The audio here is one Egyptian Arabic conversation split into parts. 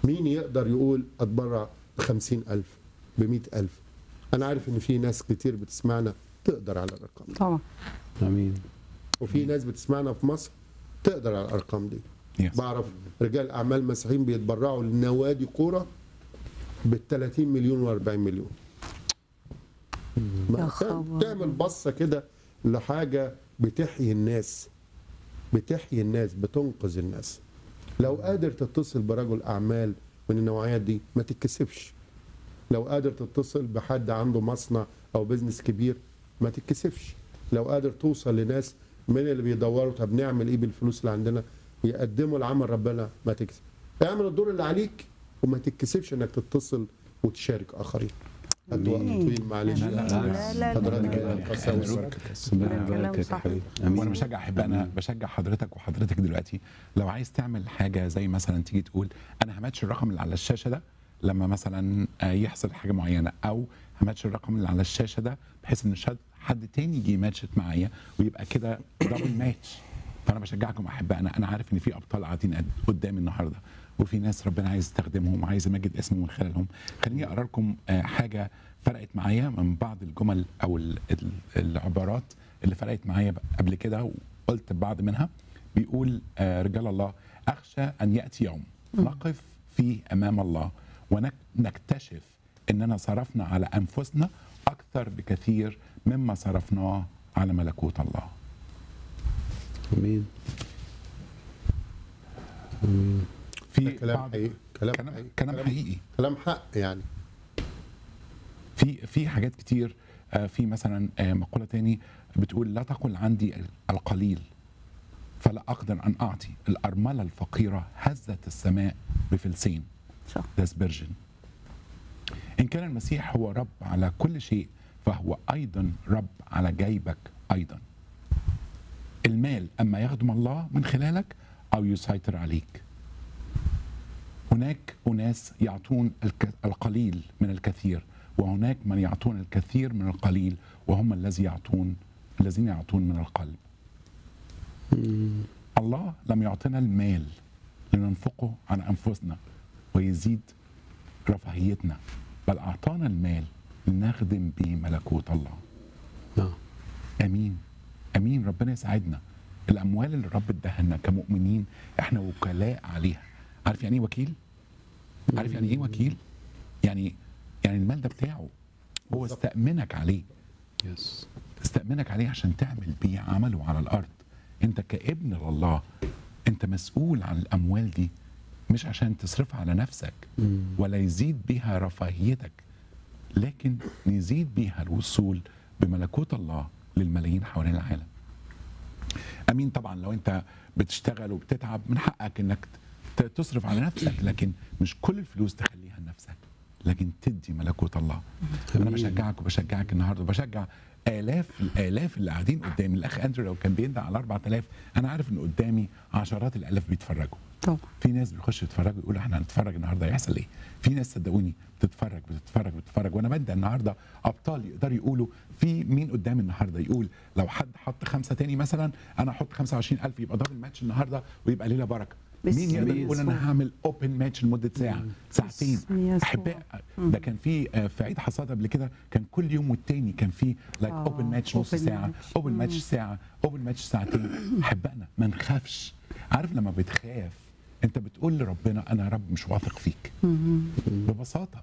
مين يقدر يقول اتبرع بخمسين ألف بمئة ألف أنا عارف إن في ناس كتير بتسمعنا تقدر على الأرقام دي طبعا امين وفي ناس بتسمعنا في مصر تقدر على الأرقام دي Yes. بعرف رجال أعمال مسيحيين بيتبرعوا لنوادي كورة بال 30 مليون و 40 مليون ما يا تع- خبر. تعمل بصة كده لحاجة بتحيي الناس بتحيي الناس بتنقذ الناس لو قادر تتصل برجل أعمال من النوعيات دي ما تتكسفش لو قادر تتصل بحد عنده مصنع أو بزنس كبير ما تتكسفش لو قادر توصل لناس من اللي بيدوروا طب نعمل ايه بالفلوس اللي عندنا يقدموا العمل ربنا ما تكسف اعمل الدور اللي عليك وما تتكسفش انك تتصل وتشارك اخرين قد وقت طويل معلش لا، لا، لا، حضرتك لا. يا قساوس. ربنا كلام يباركك يا صحيح. حبيبي وانا امين بشجع احب انا بشجع حضرتك وحضرتك دلوقتي لو عايز تعمل حاجه زي مثلا تيجي تقول انا هماتش الرقم اللي على الشاشه ده لما مثلا آه، يحصل حاجه معينه او هماتش الرقم اللي على الشاشه ده بحيث ان شد- حد تاني يجي يماتشت معايا ويبقى كده دبل ماتش فانا بشجعكم احبائنا انا عارف ان في ابطال قاعدين قد- قدامي النهارده وفي ناس ربنا عايز يستخدمهم وعايز يمجد اسمه من خلالهم خليني اقرا لكم آه، حاجه فرقت معايا من بعض الجمل او ال- ال- العبارات اللي فرقت معايا قبل كده وقلت بعض منها بيقول آه، رجال الله اخشى ان ياتي يوم نقف فيه امام الله ونكتشف اننا صرفنا على انفسنا اكثر بكثير مما صرفناه على ملكوت الله امين ده في كلام بعض- حقيقي كلام كلام حقيقي كلام حقيقي كلام حق يعني في في حاجات كتير آه، في مثلا آه، مقوله تاني بتقول لا تقل عندي القليل فلا اقدر ان اعطي الارمله الفقيره هزت السماء بفلسين صح ده سبيرجن ان كان المسيح هو رب على كل شيء فهو ايضا رب على جيبك ايضا المال اما يخدم الله من خلالك او يسيطر عليك هناك اناس يعطون الك- القليل من الكثير وهناك من يعطون الكثير من القليل وهم الذي يعطون الذين يعطون من القلب الله لم يعطنا المال لننفقه على انفسنا ويزيد رفاهيتنا بل اعطانا المال لنخدم به ملكوت الله نعم امين امين ربنا يساعدنا الاموال اللي الرب اداها لنا كمؤمنين احنا وكلاء عليها عارف يعني ايه وكيل عارف يعني ايه وكيل يعني يعني المال ده بتاعه هو استأمنك عليه يس استأمنك عليه عشان تعمل بيه عمله على الأرض أنت كابن لله أنت مسؤول عن الأموال دي مش عشان تصرفها على نفسك ولا يزيد بها رفاهيتك لكن يزيد بها الوصول بملكوت الله للملايين حوالين العالم امين طبعا لو انت بتشتغل وبتتعب من حقك انك ت- تصرف على نفسك لكن مش كل الفلوس تخليها لنفسك لكن تدي ملكوت الله انا أمين. بشجعك وبشجعك النهارده وبشجع الاف الالاف اللي قاعدين قدامي الاخ اندرو لو كان بيندع على 4000 انا عارف ان قدامي عشرات الالاف بيتفرجوا طبعا في ناس بيخشوا يتفرجوا يقولوا احنا هنتفرج النهارده هيحصل ايه؟ في ناس صدقوني بتتفرج بتتفرج بتتفرج وانا بدي النهارده ابطال يقدروا يقولوا في مين قدامي النهارده يقول لو حد حط خمسه تاني مثلا انا احط 25000 يبقى دبل ماتش النهارده ويبقى ليله بركه بس مين يقدر باسم يقول انا يسوع. هعمل اوبن ماتش لمده ساعه ساعتين باسم يسوع. احباء ده كان في آه، في عيد حصاد قبل كده كان كل يوم والتاني كان في لايك آه، اوبن ماتش نص open ساعه match. اوبن ماتش ساعه اوبن ماتش ساعتين احبائنا ما نخافش عارف لما بتخاف انت بتقول لربنا انا يا رب مش واثق فيك ببساطه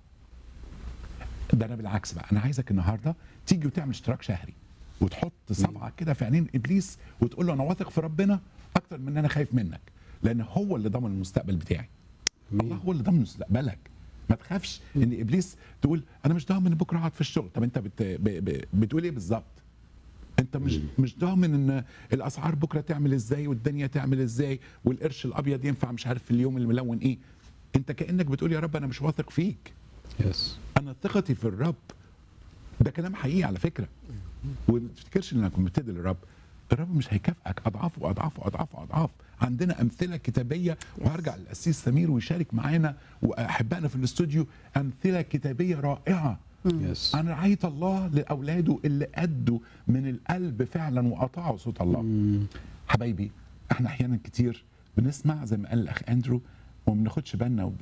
ده انا بالعكس بقى انا عايزك النهارده تيجي وتعمل اشتراك شهري وتحط صبعك كده في عينين ابليس وتقول له انا واثق في ربنا اكتر من ان انا خايف منك لان هو اللي ضمن المستقبل بتاعي الله هو اللي ضمن مستقبلك ما تخافش ان ابليس تقول انا مش ضامن إن بكره اقعد في الشغل طب انت بت... ب... ب... بتقول ايه بالظبط انت مش مش ضامن ان الاسعار بكره تعمل ازاي والدنيا تعمل ازاي والقرش الابيض ينفع مش عارف في اليوم الملون ايه انت كانك بتقول يا رب انا مش واثق فيك يس انا ثقتي في الرب ده كلام حقيقي على فكره وما تفتكرش انك بتدي للرب الرب مش هيكافئك اضعاف واضعاف واضعاف واضعاف عندنا امثله كتابيه وهرجع للاسيس سمير ويشارك معانا واحبائنا في الاستوديو امثله كتابيه رائعه يس عن رعايه الله لاولاده اللي ادوا من القلب فعلا واطاعوا صوت الله حبايبي احنا احيانا كتير بنسمع زي ما قال الاخ اندرو وما بناخدش بالنا